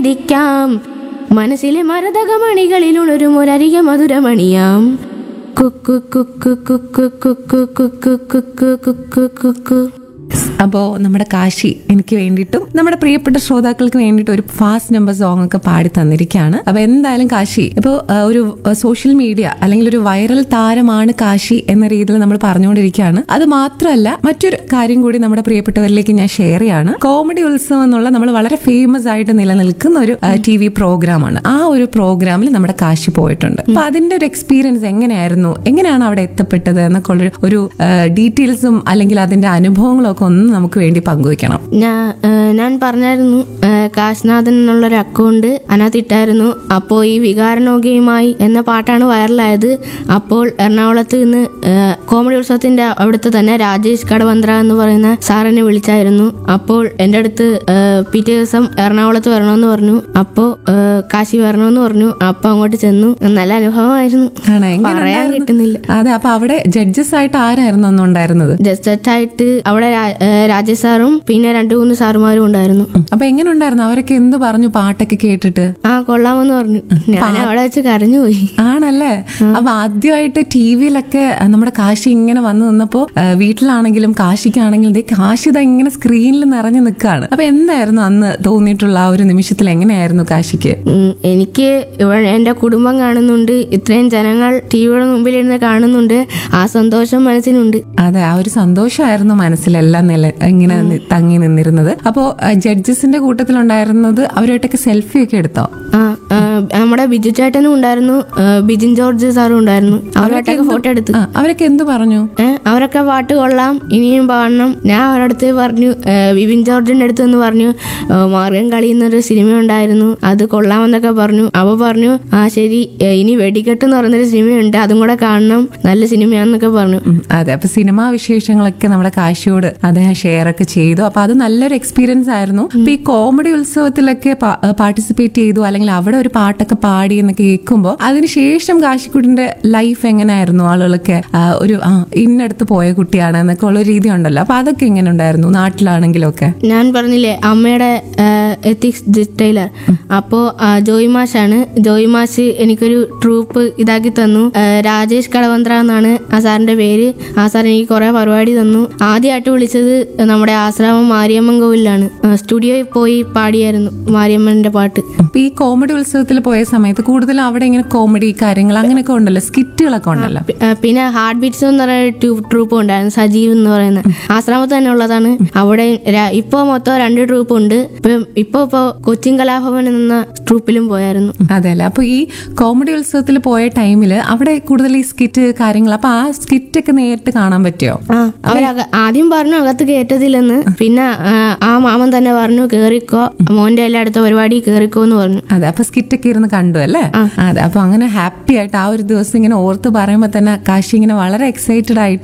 ദിക്കാം മനസ്സിലെ മരതകമണികളിൽ ഉണരും ഒരരിക മധുരമണിയാം കുക്കു കുക്കു കുക്കു കുക്കു കുക്കു കുക്കു കുക്കു കുക്കു അപ്പോൾ നമ്മുടെ കാശി എനിക്ക് വേണ്ടിയിട്ടും നമ്മുടെ പ്രിയപ്പെട്ട ശ്രോതാക്കൾക്ക് വേണ്ടിയിട്ട് ഒരു ഫാസ്റ്റ് നമ്പർ സോങ് ഒക്കെ പാടി തന്നിരിക്കുകയാണ് അപ്പൊ എന്തായാലും കാശി ഇപ്പോൾ ഒരു സോഷ്യൽ മീഡിയ അല്ലെങ്കിൽ ഒരു വൈറൽ താരമാണ് കാശി എന്ന രീതിയിൽ നമ്മൾ പറഞ്ഞുകൊണ്ടിരിക്കുകയാണ് അത് മാത്രമല്ല മറ്റൊരു കാര്യം കൂടി നമ്മുടെ പ്രിയപ്പെട്ടവരിലേക്ക് ഞാൻ ഷെയർ ചെയ്യാണ് കോമഡി ഉത്സവം എന്നുള്ള നമ്മൾ വളരെ ഫേമസ് ആയിട്ട് നിലനിൽക്കുന്ന ഒരു ടി വി പ്രോഗ്രാമാണ് ആ ഒരു പ്രോഗ്രാമിൽ നമ്മുടെ കാശി പോയിട്ടുണ്ട് അപ്പൊ അതിന്റെ ഒരു എക്സ്പീരിയൻസ് എങ്ങനെയായിരുന്നു എങ്ങനെയാണ് അവിടെ എത്തപ്പെട്ടത് എന്നൊക്കെ ഉള്ള ഒരു ഡീറ്റെയിൽസും അല്ലെങ്കിൽ അതിന്റെ അനുഭവങ്ങളും ഒക്കെ ഒന്ന് നമുക്ക് വേണ്ടി പങ്കുവെക്കണം ഞാൻ ഞാൻ പറഞ്ഞായിരുന്നു ആ, കാശ്നാഥൻ എന്നുള്ളൊരു അക്കൗണ്ട് അതിനകത്ത് ഇട്ടായിരുന്നു അപ്പോൾ ഈ വികാരനോഗ്യയുമായി എന്ന പാട്ടാണ് വൈറലായത് അപ്പോൾ എറണാകുളത്ത് നിന്ന് ആ, കോമഡി ഉത്സവത്തിന്റെ അവിടുത്തെ തന്നെ രാജേഷ് കടവന്ത്ര എന്ന് പറയുന്ന സാറിനെ വിളിച്ചായിരുന്നു അപ്പോൾ എൻ്റെ അടുത്ത് ആ, പിറ്റേ ദിവസം എറണാകുളത്ത് വരണമെന്ന് പറഞ്ഞു അപ്പോൾ ആ, കാശി വരണമെന്ന് പറഞ്ഞു അപ്പോൾ അങ്ങോട്ട് ചെന്നു നല്ല അനുഭവമായിരുന്നു ആണോ? എങ്ങനെ പറയാൻ ഉണ്ടായിരുന്നു? കിട്ടുന്നില്ല അതെ അപ്പൊ അവിടെ ജഡ്ജസ് ആയിട്ട് ആരായിരുന്നു അന്ന് ഉണ്ടായിരുന്നത് ജസ്റ്റ് ആയിട്ട് അവിടെ രാ- ആ, രാജേഷ് സാറും പിന്നെ രണ്ടു മൂന്ന് സാറുമാരും ഉണ്ടായിരുന്നു അപ്പൊ എങ്ങനെ ഉണ്ടായിരുന്നു അവരൊക്കെ എന്ത് പറഞ്ഞു പാട്ടൊക്കെ കേട്ടിട്ട് ആ കൊള്ളാമെന്ന് പറഞ്ഞു ഞാൻ അവിടെ വെച്ച് കരഞ്ഞുപോയി ആണല്ലേ അപ്പൊ ആദ്യമായിട്ട് ടി വിയിലൊക്കെ നമ്മുടെ കാശി ഇങ്ങനെ വന്നു നിന്നപ്പോ ആ, വീട്ടിലാണെങ്കിലും കാശിക്കാണെങ്കിലും ദേ കാശി ഇതാ ഇങ്ങനെ സ്ക്രീനിൽ നിറഞ്ഞു നിൽക്കുകയാണ് അപ്പൊ എന്തായിരുന്നു അന്ന് തോന്നിയിട്ടുള്ള ആ ഒരു നിമിഷത്തിൽ എങ്ങനെയായിരുന്നു കാശിക്ക് ഉം, എനിക്ക് ഇവിടെ എന്റെ കുടുംബം കാണുന്നുണ്ട് ഇത്രയും ജനങ്ങൾ ടി വിയുടെ മുമ്പിലിരുന്ന് കാണുന്നുണ്ട് ആ സന്തോഷം മനസ്സിനുണ്ട് അതെ ആ ഒരു സന്തോഷമായിരുന്നു മനസ്സിലെല്ലാം നില ഇങ്ങനെ നി- തങ്ങി നിന്നിരുന്നത് അപ്പോ ജഡ്ജസിന്റെ കൂട്ടത്തിലുണ്ടായിരുന്നത് അവരുമായിട്ടൊക്കെ സെൽഫി ഒക്കെ എടുത്തോ ആ ആ, നമ്മുടെ ബിജു ചേട്ടനും ഉണ്ടായിരുന്നു ആ, ബിജിൻ ജോർജ് സാറും ഉണ്ടായിരുന്നു അവരുമായിട്ടൊക്കെ ഫോട്ടോ എടുത്തു ആ, അവരൊക്കെ എന്ത് പറഞ്ഞു ഏ, അവരൊക്കെ പാട്ട് കൊള്ളാം ഇനിയും പാടണം ഞാൻ അവരുടെ അടുത്ത് പറഞ്ഞു ഏ, വിപിൻ ജോർജിന്റെ അടുത്ത് എന്ന് പറഞ്ഞു ഏ, മാർഗം കളി എന്നൊരു സിനിമ ഉണ്ടായിരുന്നു അത് കൊള്ളാമെന്നൊക്കെ പറഞ്ഞു അവ പറഞ്ഞു ആ ശരി ഏ, ഇനി വെടിക്കെട്ട് എന്ന് പറയുന്നൊരു സിനിമയുണ്ട് അതും കൂടെ കാണണം നല്ല സിനിമയാന്നൊക്കെ പറഞ്ഞു ഉം, അതെ അപ്പൊ സിനിമാ വിശേഷങ്ങളൊക്കെ നമ്മുടെ കാശിയോട് അദ്ദേഹം ഷെയർ ഒക്കെ ചെയ്തു അപ്പൊ അത് നല്ലൊരു എക്സ്പീരിയൻസ് ആയിരുന്നു അപ്പൊ ഈ കോമഡി ഉത്സവത്തിലൊക്കെ പാർട്ടിസിപ്പേറ്റ് ചെയ്തു അല്ലെങ്കിൽ അവിടെ ഒരു പാട്ടൊക്കെ പാടി എന്നൊക്കെ കേൾക്കുമ്പോൾ അതിനുശേഷം കാശിക്കുട്ടിന്റെ ലൈഫ് എങ്ങനെയായിരുന്നു ആളുകളൊക്കെ ആ, ഒരു ആ ഇന്നടുത്ത് പോയ കുട്ടിയാണ് എന്നൊക്കെ ഉള്ള രീതി ഉണ്ടല്ലോ അപ്പൊ അതൊക്കെ എങ്ങനെ ഉണ്ടായിരുന്നു നാട്ടിലാണെങ്കിലും ഒക്കെ ഞാൻ പറഞ്ഞില്ലേ അമ്മയുടെ എത്തിക്സ് ഡിറ്റൈലർ അപ്പോ ആ, ജോയി മാഷാണ് ജോയി മാഷ് എനിക്കൊരു ട്രൂപ്പ് ഇതാക്കി തന്നു ആ, രാജേഷ് കടവന്ത്ര എന്നാണ് ആ സാറിന്റെ പേര് ആ സാർ എനിക്ക് കുറെ പരിപാടി തന്നു ആദ്യമായിട്ട് വിളിച്ചത് നമ്മുടെ ആശ്രാമം മാരിയമ്മൻ കോവിലാണ് സ്റ്റുഡിയോയിൽ പോയി പാടിയായിരുന്നു മാരിയമ്മന്റെ പാട്ട് അപ്പൊ ഈ കോമഡി ഉത്സവത്തിൽ പോയ സമയത്ത് കൂടുതലും അവിടെ ഇങ്ങനെ കോമഡി കാര്യങ്ങൾ അങ്ങനെയൊക്കെ ഉണ്ടല്ലോ സ്കിറ്റുകളൊക്കെ ഉണ്ടല്ലോ പി- ആ, പിന്നെ ഹാർട്ട് ബീറ്റ്സ് എന്ന് പറയുന്ന ട്യൂബ് ട്രൂപ്പ് ഉണ്ടായിരുന്നു സജീവ് എന്ന് പറയുന്ന ആശ്രമത്ത് തന്നെ ഉള്ളതാണ് അവിടെ ര- ഇപ്പൊ മൊത്തം രണ്ട് ട്രൂപ്പ് ഉണ്ട് ഇപ്പൊ ഇപ്പൊ ഇപ്പൊ കൊച്ചിൻ കലാഭവൻ എന്ന ട്രൂപ്പിലും പോയായിരുന്നു അതെ അല്ലേ അപ്പൊ ഈ കോമഡി ഉത്സവത്തിൽ പോയ ടൈമിൽ അവിടെ കൂടുതൽ ഈ സ്കിറ്റ് കാര്യങ്ങൾ അപ്പൊ ആ സ്കിറ്റ് ഒക്കെ നേരിട്ട് കാണാൻ പറ്റിയോ ആ അവർ ആദ്യം പറഞ്ഞു അകത്ത് കയറ്റത്തില്ലെന്ന് പിന്നെ ആ, ആ മാമൻ തന്നെ പറഞ്ഞു കേറിക്കോ മോന്റെ എല്ലാ അടുത്ത പരിപാടി കേറിക്കോ എന്ന് പറഞ്ഞു അതെ അപ്പൊ സ്കിറ്റ് ഒക്കെ ഇരുന്ന് കണ്ടു അല്ലേ അതെ അപ്പൊ അങ്ങനെ ഹാപ്പി ആയിട്ട് ആ ഒരു ദിവസം ഇങ്ങനെ ഓർത്ത് പറയുമ്പോ തന്നെ കാശി ഇങ്ങനെ വളരെ എക്സൈറ്റഡ് ആയിട്ട്